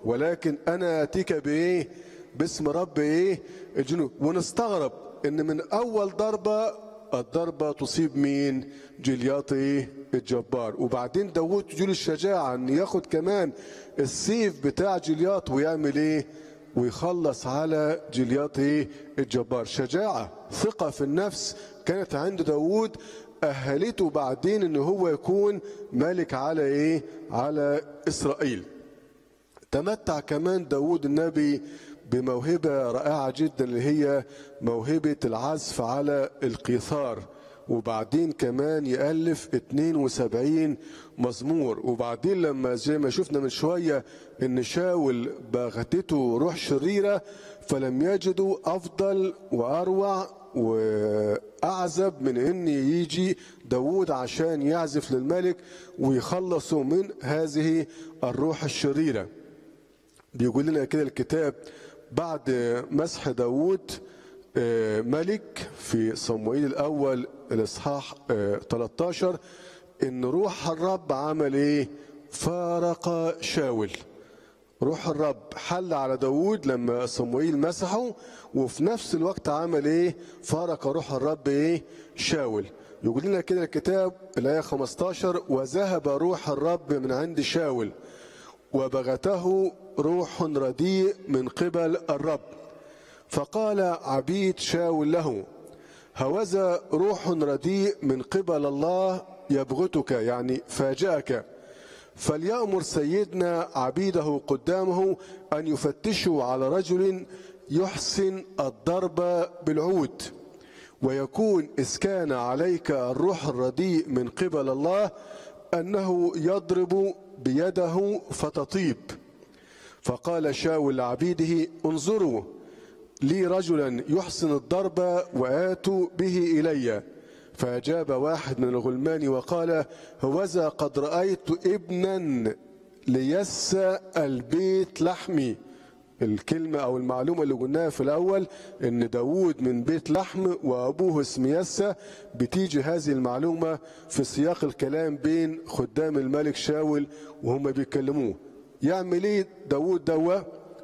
ولكن انا اتيك بايه باسم رب ايه الجنود ونستغرب ان من اول ضربه الضربه تصيب مين جلياط ايه الجبار وبعدين داوود تجول الشجاعه ان ياخد كمان السيف بتاع جلياط ويعمل ايه ويخلص على جلياط ايه الجبار شجاعه ثقه في النفس كانت عند داوود اهلته بعدين ان هو يكون ملك على ايه على اسرائيل تمتع كمان داود النبي بموهبة رائعة جدا اللي هي موهبة العزف على القيثار وبعدين كمان يألف 72 مزمور وبعدين لما زي ما شفنا من شوية ان شاول باغتته روح شريرة فلم يجدوا افضل واروع واعزب من ان يجي داود عشان يعزف للملك ويخلصوا من هذه الروح الشريره بيقول لنا كده الكتاب بعد مسح داوود آه، ملك في صموئيل الأول الإصحاح آه، 13 إن روح الرب عمل إيه؟ فارق شاول روح الرب حل على داوود لما صموئيل مسحه وفي نفس الوقت عمل ايه فارق روح الرب ايه شاول يقول لنا كده الكتاب الآية 15 وذهب روح الرب من عند شاول وبغته روح رديء من قبل الرب فقال عبيد شاول له هوذا روح رديء من قبل الله يبغتك يعني فاجأك فليأمر سيدنا عبيده قدامه أن يفتشوا على رجل يحسن الضرب بالعود ويكون إذ كان عليك الروح الرديء من قبل الله أنه يضرب بيده فتطيب فقال شاول لعبيده انظروا لي رجلا يحسن الضرب وآتوا به إلي فأجاب واحد من الغلمان وقال هوذا قد رأيت ابنا ليس البيت لحمي الكلمة أو المعلومة اللي قلناها في الأول إن داوود من بيت لحم وأبوه اسم يسى بتيجي هذه المعلومة في سياق الكلام بين خدام الملك شاول وهم بيكلموه يعمل إيه داوود دوا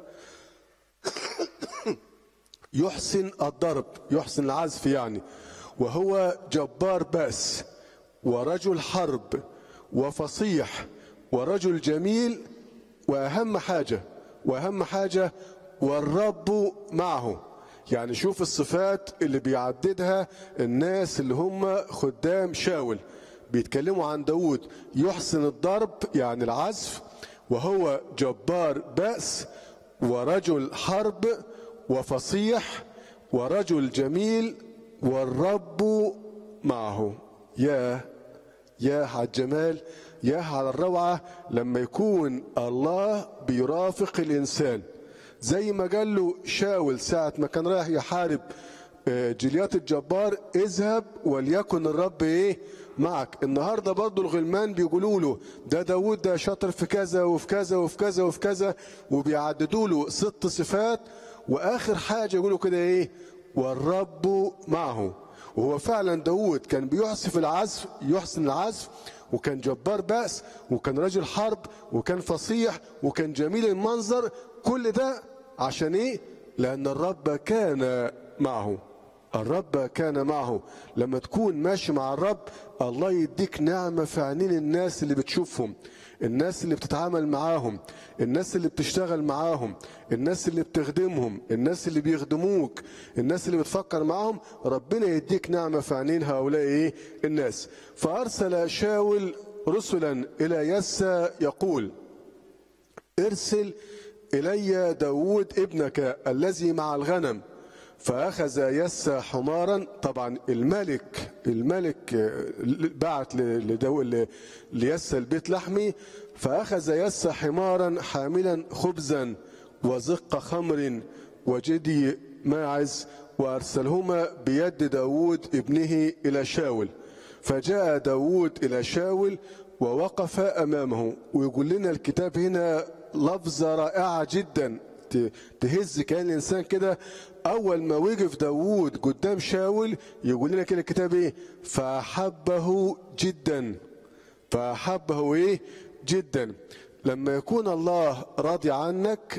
يحسن الضرب يحسن العزف يعني وهو جبار بأس ورجل حرب وفصيح ورجل جميل وأهم حاجة وأهم حاجة والرب معه يعني شوف الصفات اللي بيعددها الناس اللي هم خدام شاول بيتكلموا عن داود يحسن الضرب يعني العزف وهو جبار بأس ورجل حرب وفصيح ورجل جميل والرب معه يا يا على الجمال يا على الروعة لما يكون الله بيرافق الإنسان زي ما قال له شاول ساعة ما كان رايح يحارب آه، جليات الجبار اذهب وليكن الرب ايه معك النهاردة برضو الغلمان بيقولوا له ده داود ده شاطر في كذا وفي كذا وفي كذا وفي كذا وبيعددوا له ست صفات واخر حاجة يقولوا كده ايه والرب معه وهو فعلا داود كان بيحسف العزف يحسن العزف وكان جبار بأس وكان رجل حرب وكان فصيح وكان جميل المنظر كل ده عشان ايه لأن الرب كان معه الرب كان معه لما تكون ماشي مع الرب الله يديك نعمة في عينين الناس اللي بتشوفهم الناس اللي بتتعامل معاهم الناس اللي بتشتغل معاهم الناس اللي بتخدمهم الناس اللي بيخدموك الناس اللي بتفكر معاهم ربنا يديك نعمة في عينين هؤلاء ايه الناس فأرسل شاول رسلا إلى يسى يقول ارسل إلي داود ابنك الذي مع الغنم فأخذ يسى حمارا طبعا الملك الملك بعت لداود ليسى البيت لحمي فأخذ يسى حمارا حاملا خبزا وزق خمر وجدي ماعز وأرسلهما بيد داود ابنه إلى شاول فجاء داود إلى شاول ووقف أمامه ويقول لنا الكتاب هنا لفظة رائعة جدا تهز كان الإنسان كده أول ما وقف داوود قدام شاول يقول لنا كده الكتاب إيه فأحبه جدا فأحبه إيه جدا لما يكون الله راضي عنك